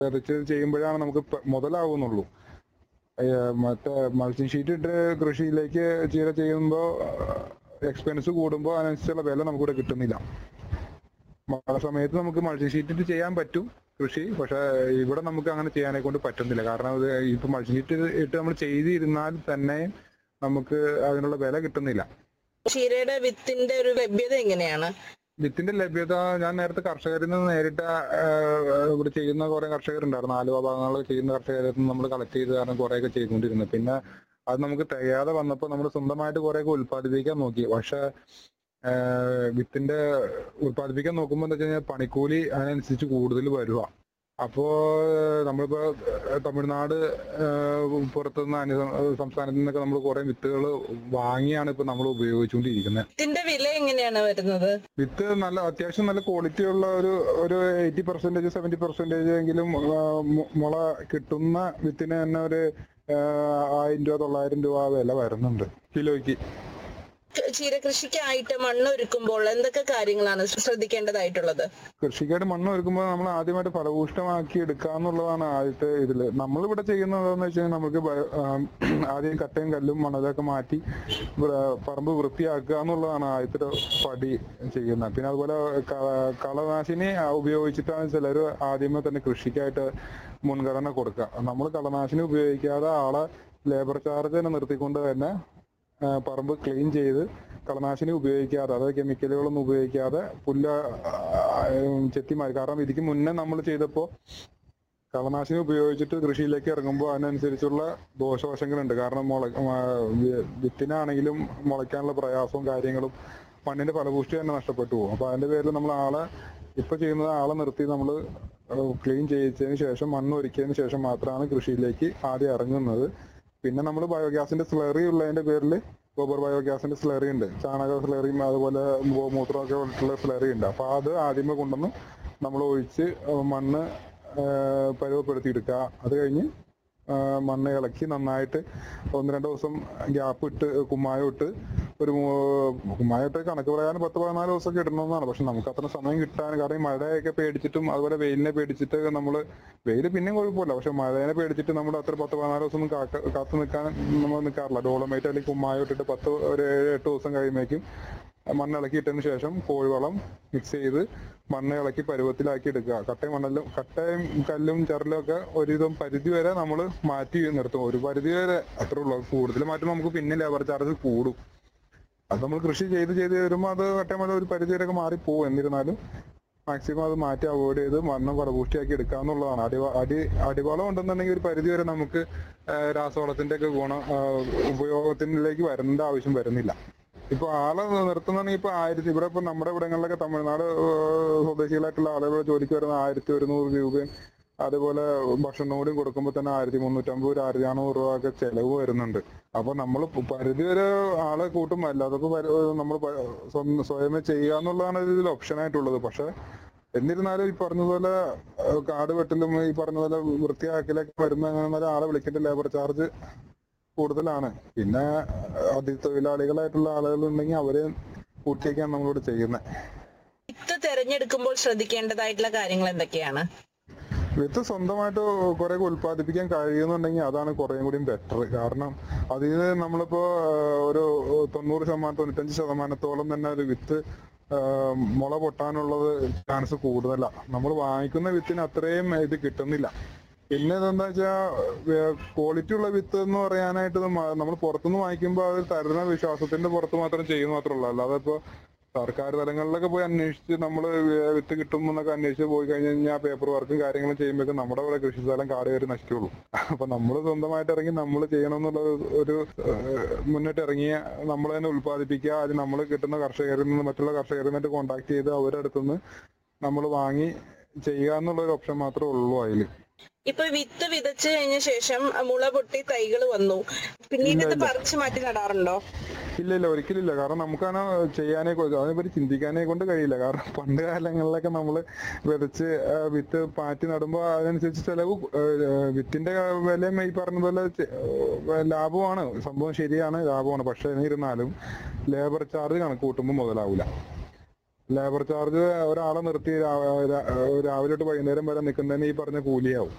വിതച്ച് ചെയ്യുമ്പോഴാണ് നമുക്ക് പ- മുതലാവുന്നുള്ളൂ ഏഹ് മറ്റേ മൾച്ചിങ് ഷീറ്റ് ഇട്ട് കൃഷിയിലേക്ക് ചീര ചെയ്യുമ്പോൾ എക്സ്പെൻസ് കൂടുമ്പോൾ അതിനനുസരിച്ചുള്ള വില നമുക്കിവിടെ കിട്ടുന്നില്ല മഴ സമയത്ത് നമുക്ക് മൾച്ചിങ് ഷീറ്റ് ഇട്ട് ചെയ്യാൻ പറ്റും കൃഷി പക്ഷെ ഇവിടെ നമുക്ക് അങ്ങനെ ചെയ്യാനെ കൊണ്ട് പറ്റുന്നില്ല കാരണം ഇത് ഇപ്പൊ മൾച്ചിങ് ഷീറ്റ് ഇട്ട് നമ്മൾ ചെയ്തിരുന്നാൽ തന്നെ നമുക്ക് അതിനുള്ള വില കിട്ടുന്നില്ല ചീരയുടെ വിത്തിന്റെ ഒരു ലഭ്യത എങ്ങനെയാണ് വിത്തിന്റെ ലഭ്യത ഞാൻ നേരത്തെ കർഷകരിൽ നിന്ന് നേരിട്ട് ആഹ്, ഇവിടെ ചെയ്യുന്ന കുറെ കർഷകരുണ്ടായിരുന്നു ആലുവ ഭാഗങ്ങളിൽ ചെയ്യുന്ന കർഷകരിൽ നിന്ന് നമ്മൾ കളക്ട് ചെയ്ത് കാരണം കുറെയൊക്കെ ചെയ്തുകൊണ്ടിരുന്നു പിന്നെ അത് നമുക്ക് തികയാതെ വന്നപ്പോൾ നമ്മൾ സ്വന്തമായിട്ട് കുറെയൊക്കെ ഉത്പാദിപ്പിക്കാൻ നോക്കി പക്ഷെ ആഹ്, വിത്തിന്റെ ഉത്പാദിപ്പിക്കാൻ നോക്കുമ്പോൾ എന്താ വെച്ച് കഴിഞ്ഞാൽ പണിക്കൂലി അതിനനുസരിച്ച് കൂടുതൽ വരുക അപ്പോ ആഹ്, നമ്മളിപ്പോ ആഹ്, തമിഴ്നാട് ആഹ്, പുറത്തുനിന്ന് അന്യ സം- സംസ്ഥാനത്തു നിന്നൊക്കെ നമ്മൾ കുറെ വിത്തുകൾ വാങ്ങിയാണ് ഇപ്പൊ നമ്മൾ ഉപയോഗിച്ചുകൊണ്ടിരിക്കുന്നത് വിത്തിന്റെ വില എങ്ങനെയാണ് വരുന്നത് വിത്ത് നല്ല അത്യാവശ്യം നല്ല ക്വാളിറ്റി ഉള്ള ഒരു ഒരു എയ്റ്റി പെർസെന്റേജ് സെവന്റി പെർസെന്റേജ് എങ്കിലും ആ, മു- മുള കിട്ടുന്ന വിത്തിന് തന്നെ ഒരു ആ, ആയിരം രൂപ തൊള്ളായിരം രൂപ വില വരുന്നുണ്ട് കിലോയ്ക്ക് ചീര കൃഷിക്കായിട്ട് മണ്ണ് ഒരുക്കുമ്പോൾ എന്തൊക്കെ കാര്യങ്ങളാണ് ശ്രദ്ധിക്കേണ്ടതായിട്ടുള്ളത് കൃഷിക്കായിട്ട് മണ്ണ് ഒരുക്കുമ്പോൾ നമ്മൾ ആദ്യമായിട്ട് ഫലഭൂഷ്ടമാക്കി എടുക്കുക എന്നുള്ളതാണ് ആദ്യത്തെ ഇതില് നമ്മളിവിടെ ചെയ്യുന്നത് എന്താന്ന് വെച്ച് കഴിഞ്ഞാൽ നമുക്ക് ബ- ആ, ആദ്യം കട്ടയും കല്ലും മണലൊക്കെ മാറ്റി വൃ- പറമ്പ് വൃത്തിയാക്കുക എന്നുള്ളതാണ് ആദ്യത്തെ പടി ചെയ്യുന്നത് പിന്നെ അതുപോലെ ക- കളനാശിനി ഉപയോഗിച്ചിട്ടാണ് ചിലർ ആദ്യമേ തന്നെ കൃഷിക്കായിട്ട് മുൻഗണന കൊടുക്കുക നമ്മൾ കളനാശിനി ഉപയോഗിക്കാതെ ആളെ ലേബർ ചാർജ് തന്നെ നിർത്തിക്കൊണ്ട് തന്നെ ആ, പറമ്പ് ക്ലീൻ ചെയ്ത് കളനാശിനി ഉപയോഗിക്കാതെ അതായത് കെമിക്കലുകളൊന്നും ഉപയോഗിക്കാതെ പുല്ല് ആ, ഉം, ചെത്തി മാറി കാരണം ഇതിക്ക് മുന്നേ നമ്മൾ ചെയ്തപ്പോൾ കളനാശിനി ഉപയോഗിച്ചിട്ട് കൃഷിയിലേക്ക് ഇറങ്ങുമ്പോൾ അതിനനുസരിച്ചുള്ള ദോഷവശങ്ങളുണ്ട് കാരണം മുള ആ, വി- വിത്തിനാണെങ്കിലും മുളയ്ക്കാനുള്ള പ്രയാസവും കാര്യങ്ങളും മണ്ണിന്റെ ഫലപുഷ്ടി തന്നെ നഷ്ടപ്പെട്ടു പോകും അപ്പൊ അതിന്റെ പേരിൽ നമ്മൾ ആളെ ഇപ്പൊ ചെയ്യുന്നത് ആളെ നിർത്തി നമ്മൾ ക്ലീൻ ചെയ്യിച്ചതിന് ശേഷം മണ്ണ് ഒരുക്കിയതിന് ശേഷം മാത്രമാണ് കൃഷിയിലേക്ക് ആദ്യം ഇറങ്ങുന്നത് പിന്നെ നമ്മൾ ബയോഗ്യാസിന്റെ സ്ലറി ഉള്ളതിന്റെ പേരിൽ ഗോബർ ബയോഗ്യാസിന്റെ സ്ലറി ഉണ്ട് ചാണക സ്ലറിയും അതുപോലെ ഗോമൂത്രമൊക്കെ ഉള്ള സ്ലറി ഉണ്ട് അപ്പൊ അത് ആദ്യമേ കൊണ്ടുവന്ന് നമ്മൾ ഒഴിച്ച് മണ്ണ് ആ, പരുവപ്പെടുത്തിയെടുക്കുക അത് കഴിഞ്ഞ് ആ, മണ്ണ് ഇളക്കി നന്നായിട്ട് ഒന്ന് രണ്ട് ദിവസം ഗ്യാപ്പ് ഇട്ട് കുമ്മായം ഇട്ട് ഒരു മൂ- കുമ്മായം ഇട്ട് കണക്ക് പ്രകാരം പത്ത് പതിനാല് ദിവസമൊക്കെ ഇടണമെന്നാണ് പക്ഷെ നമുക്ക് അത്ര സമയം കിട്ടാൻ കാരണം ഈ മഴയൊക്കെ പേടിച്ചിട്ടും അതുപോലെ വെയിലിനെ പേടിച്ചിട്ട് നമ്മൾ വെയിൽ പിന്നെയും കുഴപ്പമില്ല പക്ഷെ മഴേനെ പേടിച്ചിട്ട് നമ്മൾ അത്ര പത്ത് പതിനാല് ദിവസം ഒന്നും കാക്ക- കാത്തു നിൽക്കാൻ നമ്മൾ നിൽക്കാറില്ല ഡോളമൈറ്റ് അല്ലെങ്കിൽ കുമ്മായം ഇട്ടിട്ട് പത്ത് ഒരു ഏഴ് എട്ട് ദിവസം കഴിയുമ്പോഴേക്കും മണ്ണ് ഇളക്കിയിട്ടതിന് ശേഷം കോഴിവളം മിക്സ് ചെയ്ത് മണ്ണ് ഇളക്കി പരുവത്തിലാക്കി എടുക്കുക കട്ടയും മണ്ണലും കട്ടയും കല്ലും ചരലും ഒക്കെ ഒരുവിധം പരിധി വരെ നമ്മൾ മാറ്റി നിർത്തും ഒരു പരിധി വരെ അത്രേ ഉള്ളൂ കൂടുതൽ മാറ്റുമ്പോൾ നമുക്ക് പിന്നെ ലേബർ ചാർജ് കൂടും അത് നമ്മൾ കൃഷി ചെയ്ത് ചെയ്ത് വരുമ്പോൾ അത് കട്ടയും മണ്ണ് ഒരു പരിധി വരെയൊക്കെ മാറിപ്പോവും എന്നിരുന്നാലും മാക്സിമം അത് മാറ്റി അവോയ്ഡ് ചെയ്ത് മണ്ണ് ഫലപൂഷ്ടിയാക്കി എടുക്കുക എന്നുള്ളതാണ് അടി അടി അടിവളം ഉണ്ടെന്നുണ്ടെങ്കിൽ ഒരു പരിധി വരെ നമുക്ക് ആ, രാസവളത്തിന്റെ ഒക്കെ ഗുണം ആ, ഉപയോഗത്തിലേക്ക് വരേണ്ട ആവശ്യം വരുന്നില്ല ഇപ്പൊ ആളെ നിർത്തുന്നുണ്ടെങ്കിൽ ഇപ്പൊ ആയിരത്തി ഇവിടെ ഇപ്പൊ നമ്മുടെ ഇവിടങ്ങളിലൊക്കെ തമിഴ്നാട് ഏഹ്, സ്വദേശികളായിട്ടുള്ള ആളുകൾ ജോലിക്ക് വരുന്ന ആയിരത്തി ഒരുന്നൂറ് രൂപയും അതുപോലെ ഭക്ഷണം കൂടി കൊടുക്കുമ്പോൾ തന്നെ ആയിരത്തി മുന്നൂറ്റമ്പത് ഒരു ആയിരത്തി നാനൂറ് രൂപ ഒക്കെ ചെലവ് വരുന്നുണ്ട് അപ്പൊ നമ്മൾ പരിധി വരെ ആളെ കൂട്ടും അല്ലാതെ നമ്മൾ സ്വയമേ ചെയ്യുക എന്നുള്ളതാണ് ഇതിൽ ഓപ്ഷൻ ആയിട്ടുള്ളത് പക്ഷെ എന്നിരുന്നാലും ഈ പറഞ്ഞതുപോലെ ഏഹ്, കാട് വെട്ടലും ഈ പറഞ്ഞതുപോലെ വൃത്തിയാക്കലൊക്കെ വരുന്ന ആളെ വിളിക്കേണ്ട ലേബർ ചാർജ് കൂടുതലാണ് പിന്നെ അതിഥിതൊഴിലാളികളായിട്ടുള്ള ആളുകൾ ഉണ്ടെങ്കിൽ അവരെ പൂർത്തിയാക്കിയാണ് നമ്മളിവിടെ ചെയ്യുന്നത് വിത്ത് തെരഞ്ഞെടുക്കുമ്പോൾ ശ്രദ്ധിക്കേണ്ടതായിട്ടുള്ള കാര്യങ്ങൾ എന്തൊക്കെയാണ് വിത്ത് സ്വന്തമായിട്ട് കുറെ ഉൽപ്പാദിപ്പിക്കാൻ കഴിയുന്നുണ്ടെങ്കിൽ അതാണ് കുറേയും കൂടി ബെറ്റർ കാരണം അതിന് നമ്മളിപ്പോ ആഹ്, ഒരു തൊണ്ണൂറ് ശതമാനം തൊണ്ണൂറ്റഞ്ച് ശതമാനത്തോളം തന്നെ ഒരു വിത്ത് ആഹ്, മുള പൊട്ടാനുള്ളത് ചാൻസ് കൂടുതലാണ് നമ്മൾ വാങ്ങിക്കുന്ന വിത്തിന് അത്രയും ഇത് കിട്ടുന്നില്ല പിന്നെ ഇതെന്താ വെച്ചാൽ ക്വാളിറ്റി ഉള്ള വിത്ത് എന്ന് പറയാനായിട്ട് നമ്മൾ പുറത്തുനിന്ന് വാങ്ങിക്കുമ്പോൾ അത് തരുന്ന വിശ്വാസത്തിന്റെ പുറത്ത് മാത്രം ചെയ്യുന്ന മാത്രമേ ഉള്ളൂ അല്ലാതെ ഇപ്പൊ സർക്കാർ തലങ്ങളിലൊക്കെ പോയി അന്വേഷിച്ച് നമ്മൾ വിത്ത് കിട്ടും എന്നൊക്കെ അന്വേഷിച്ച് പോയി കഴിഞ്ഞ് കഴിഞ്ഞാൽ പേപ്പർ വർക്കും കാര്യങ്ങളും ചെയ്യുമ്പോഴേക്കും നമ്മുടെ ഇവിടെ കൃഷി സ്ഥലം കാട് കയറി നശിക്കുള്ളൂ അപ്പൊ നമ്മൾ സ്വന്തമായിട്ട് ഇറങ്ങി നമ്മൾ ചെയ്യണം എന്നുള്ള ഒരു ഏഹ്, മുന്നിട്ട് ഇറങ്ങിയ നമ്മൾ തന്നെ ഉൽപ്പാദിപ്പിക്കുക അത് നമ്മൾ കിട്ടുന്ന കർഷകരിൽ നിന്ന് മറ്റുള്ള കർഷകരിൽ നിന്നിട്ട് കോണ്ടാക്ട് ചെയ്ത് അവരുടെ അടുത്തുനിന്ന് നമ്മൾ വാങ്ങി ചെയ്യുക എന്നുള്ള ഒരു ഓപ്ഷൻ മാത്രമേ ഉള്ളൂ അതിൽ ഇപ്പൊ വിത്ത് വിതച്ചു കഴിഞ്ഞ ശേഷം മുള പൊട്ടി തൈകൾ വന്നു പിന്നീട് ഇത് പറിച്ചു മാറ്റി നടാറുണ്ടോ ഇല്ല ഇല്ല ഒരിക്കലും ഇല്ല കാരണം നമുക്കങ്ങനെ ചെയ്യാനേ കൊ- അതിനെപ്പറ്റി ചിന്തിക്കാനേ കൊണ്ട് കഴിയില്ല കാരണം പണ്ട് കാലങ്ങളിലൊക്കെ നമ്മൾ വിതച്ച് ആ, വിത്ത് പാറ്റി നടുമ്പോൾ അതിനനുസരിച്ച് ചെലവ് ആ, വിത്തിന്റെ വിലയും ഈ പറഞ്ഞ പോലെ ചെ- ആ, ലാഭമാണ് സംഭവം ശരിയാണ് ലാഭമാണ് പക്ഷെ എന്നിരുന്നാലും ലേബർ ചാർജ് കണക്ക് കൂട്ടുമ്പോൾ മുതലാവില്ല ലേബർ ചാർജ് ഒരാളെ നിർത്തി രാ- രാ- രാവിലെ തൊട്ട് വൈകുന്നേരം വരെ നിൽക്കുന്നതിന് ഈ പറഞ്ഞ കൂലിയാവും